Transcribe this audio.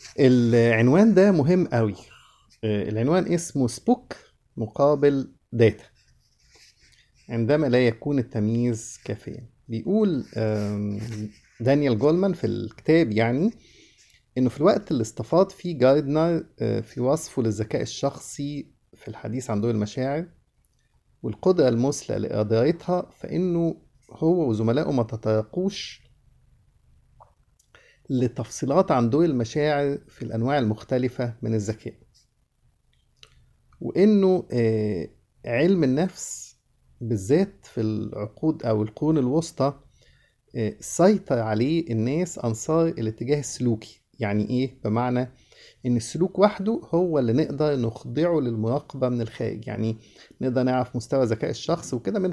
العنوان ده مهم قوي آه، العنوان اسمه سبوك مقابل داتا عندما لا يكون التمييز كافيا بيقول آم، دانيال جولمان في الكتاب يعني انه في الوقت اللي استفاض فيه جاردنر آه، في وصفه للذكاء الشخصي في الحديث عن ضوء المشاعر والقدرة المثلى لإدارتها فإنه هو وزملائه ما تطرقوش لتفصيلات عن ضوء المشاعر في الأنواع المختلفة من الذكاء وإنه آه، علم النفس بالذات في العقود أو القرون الوسطى آه، سيطر عليه الناس أنصار الاتجاه السلوكي يعني إيه؟ بمعنى إن السلوك وحده هو اللي نقدر نخضعه للمراقبة من الخارج يعني نقدر نعرف مستوى ذكاء الشخص وكده من